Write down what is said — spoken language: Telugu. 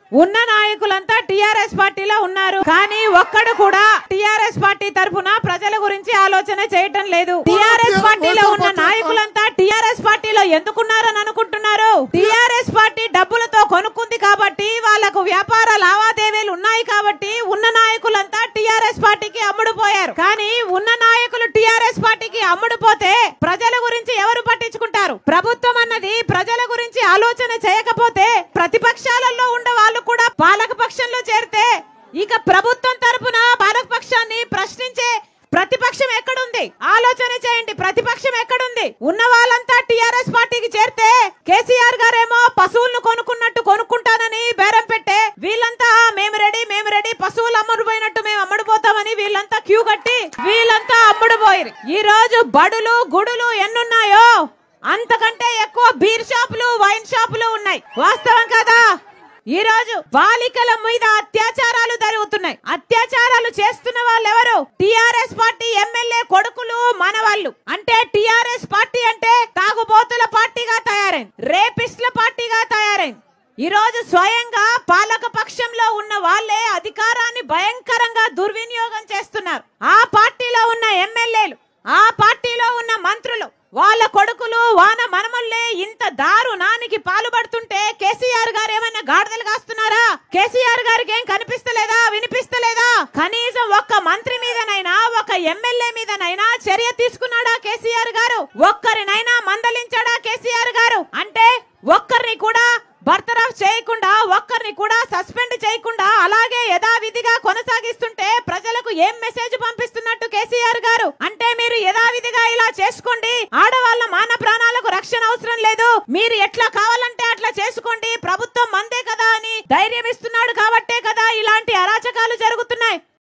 ఉన్న నాయకులంతా టిఆర్ఎస్ పార్టీలో ఉన్నారు కానీ ఒక్కడు కూడా టిఆర్ఎస్ పార్టీ తరఫున ప్రజల గురించి ఆలోచన చేయటం లేదు టిఆర్ఎస్ పార్టీలో ఉన్న నాయకులంతా టిఆర్ఎస్ పార్టీలో ఎందుకున్నారని అనుకుంటున్నారు టిఆర్ఎస్ పార్టీ డబ్బులతో కొనుక్కుంది కాబట్టి వాళ్లకు వ్యాపార లావాదేవీలు ఉన్నాయి కాబట్టి ఉన్న నాయకులంతా టిఆర్ఎస్ పార్టీకి అమ్ముడుపోయారు కానీ ఉన్న నాయకులు టిఆర్ఎస్ పార్టీకి అమ్ముడుపోతే ప్రజల గురించి ఎవరు పట్టించుకుంటారు ప్రభుత్వం అన్నది ప్రజల గురించి ఆలోచన చేయకపోతే ప్రతిపక్షాలలో ఉన్న వాళ్ళు కూడా పాలక పక్షంలో చేరితే ఇక ప్రభుత్వం తరపున పాలక పక్షాన్ని ప్రశ్నించే ప్రతిపక్షం ఎక్కడుంది ఆలోచన చేయండి ప్రతిపక్షం ఎక్కడుంది ఉన్న వాళ్ళంతా టిఆర్ఎస్ పార్టీకి చేరితే కేసీఆర్ గారేమో పశువులను కొనుక్కున్నట్టు కొనుక్కుంటానని బేరం పెట్టే వీళ్ళంతా మేము రెడీ మేము రెడీ పశువులు అమ్ముడుపోయినట్టు మేము అమ్ముడుపోతామని వీళ్ళంతా క్యూ కట్టి వీళ్ళంతా అమ్ముడుపోయారు ఈ రోజు బడులు గుడులు ఎన్నున్నాయో అంతకంటే ఎక్కువ బీర్ షాపులు వైన్ షాపులు ఉన్నాయి వాస్తవం కదా ఈ రోజు బాలికల మీద అత్యాచారాలు జరుగుతున్నాయి అత్యాచారాలు చేస్తున్న వాళ్ళు ఎవరు టిఆర్ఎస్ పార్టీ ఎమ్మెల్యే కొడుకులు మనవాళ్ళు అంటే టిఆర్ఎస్ పార్టీ అంటే తాగుబోతుల పార్టీగా తయారైంది రేపిస్ట్ల పార్టీగా తయారైంది ఈ రోజు స్వయంగా పాలక పక్షంలో ఉన్న వాళ్ళే అధికారాన్ని భయంకరంగా దుర్వినియోగం చేస్తున్నారు ఆ పార్టీలో ఉన్న ఎమ్మెల్యేలు ఆ పార్టీలో ఉన్న మంత్రులు వాళ్ళ కొడుకులు వాన మనమల్లే ఇంత దారుణానికి పాల్పడుతుంటే కేసీఆర్ గారు ఏమైనా గాడిదలు కాస్తున్నారా కేసీఆర్ గారికి ఏం కనిపిస్తలేదా వినిపిస్తలేదా కనీసం ఒక్క మంత్రి మీదనైనా ఒక ఎమ్మెల్యే మీదనైనా చర్య తీసుకున్నాడా కేసీఆర్ గారు ఒక్కరినైనా మందలించాడా కేసీఆర్ గారు అంటే ఒక్కరిని కూడా బర్తరఫ్ చేయకుండా ఒక్కరిని కూడా సస్పెండ్ చేయకుండా అలాగే యథావిధిగా కొనసాగిస్తుంటే ప్రజలకు ఏం మెసేజ్ పంపిస్తున్నట్టు కేసీఆర్ గారు అంటే మీరు యథావిధిగా ఇలా చేసుకోండి ఆడవాళ్ళ మాన ప్రాణాలకు రక్షణ అవసరం లేదు మీరు ఎట్లా కావాలంటే అట్లా చేసుకోండి ప్రభుత్వం మందే కదా అని ధైర్యం ఇస్తున్నాడు కాబట్టే కదా ఇలాంటి అరాచకాలు జరుగుతున్నాయి